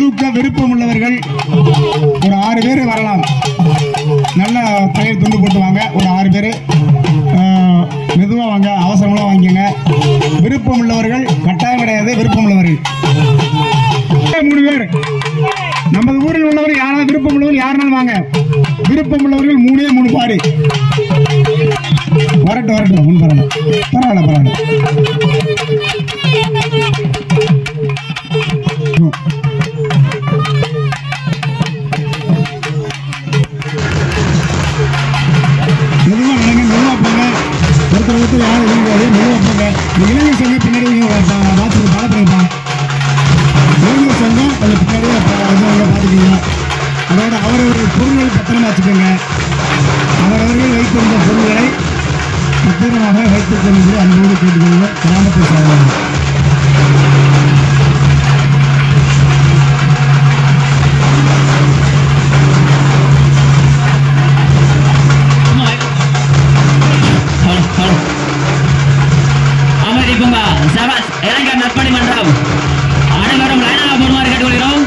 தூக்க விருப்பம் உள்ளவர்கள் ஒரு ஆறு பேர் வரலாம் நல்ல தயிர் துண்டு போட்டு வாங்க ஒரு ஆறு பேர் மெதுவாக வாங்க அவசரமெல்லாம் வாங்கிக்கோங்க விருப்பம் உள்ளவர்கள் கட்டாயம் கிடையாது விருப்பம் உள்ளவர்கள் மூணு பேர் நமது ஊரில் உள்ளவர் யாராவது விருப்பம் உள்ளவர்கள் யாருனாலும் வாங்க விருப்பம் உள்ளவர்கள் மூணே மூணு பாரு வரட்டும் வரட்டும் ஒன்றும் பரவாயில்ல பரவாயில்ல பரவாயில்ல மெதுவாக நடங்க மெதுவாக போங்க ஒருத்தர் ஒருத்தர் யாரும் இருக்காது மெதுவாக போங்க இந்த இளைஞர் சங்கம் பின்னாடி பார்த்துட்டு பார்த்துருப்பா இளைஞர் சங்கம் கொஞ்சம் பின்னாடியே வந்து பார்த்துக்கோங்க அதோட அவரவர்கள் பொருள்கள் பத்திரமா வச்சுக்கோங்க அவரவர்கள் வைத்திருந்த பொருள்களை பத்திரமாக வைத்துக் கொண்டு அன்போடு கேட்டுக்கொள்வோம் கிராமத்தை சார்ந்தவர்கள் Halo, halo. அமைதி பூங்கா சபாஸ் இளைஞர் நற்பணி மன்றம் அனைவரும் லைனாக போடுமாறு கேட்டுக்கொள்கிறோம்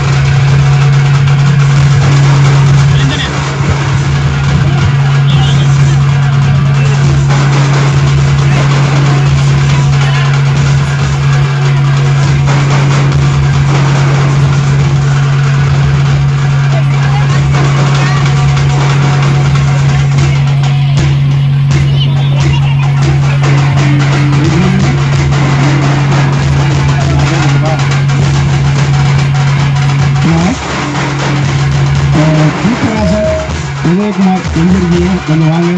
தீபராசன் உதயகுமார் எங்க இருக்கீங்க கொஞ்சம் வாங்க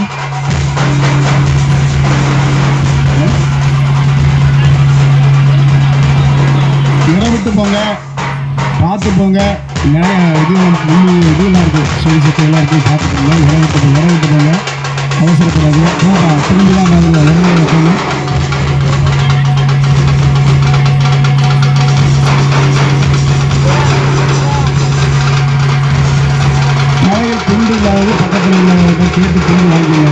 இரவிட்டு போங்க பார்த்து போங்க நிறைய இது முள்ளு இதெல்லாம் இருக்குது சொல்லி சத்து எல்லாம் இருக்குது பார்த்து போங்க இரவிட்டு போங்க இரவிட்டு போங்க அவசரப்படாது போங்க திரும்பி தான் பாருங்க உடனே போங்க மழையில் துண்டு இல்லாதது பக்கத்தில் உள்ளவர்கள் கேட்டு துண்டு வாங்கிங்க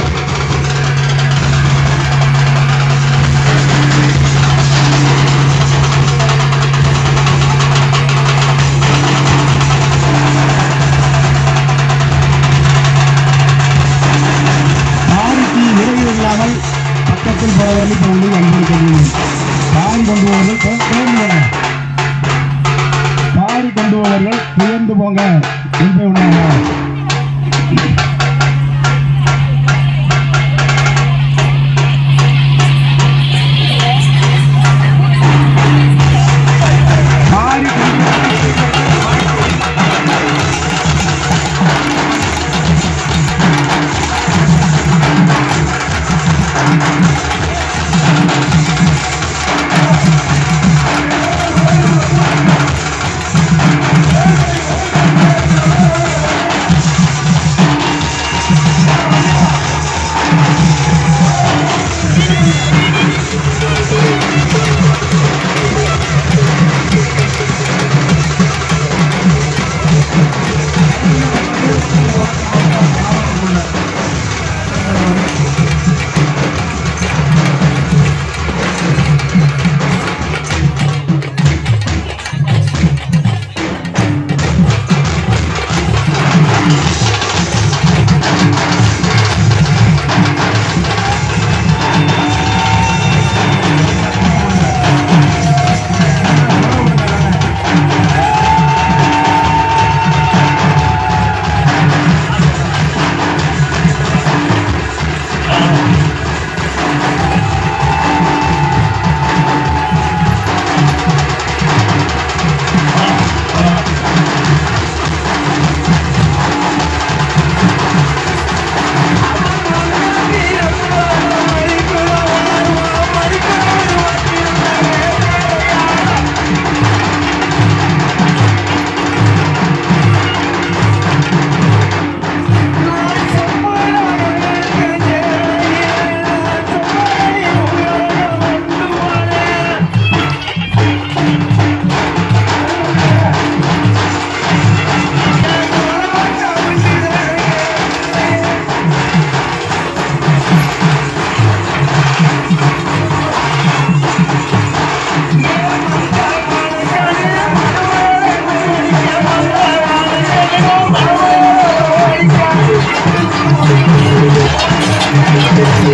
ஆறுக்கு விரைவு இல்லாமல் பக்கத்தில் போவதில் போவது அன்பு கொள்ளுங்கள் பாரி கொண்டு போவர்கள் போங்க பாரி கொண்டு போவர்கள் உயர்ந்து போங்க என்பதை உணர்ந்தார் பாரி கொண்டு ஆ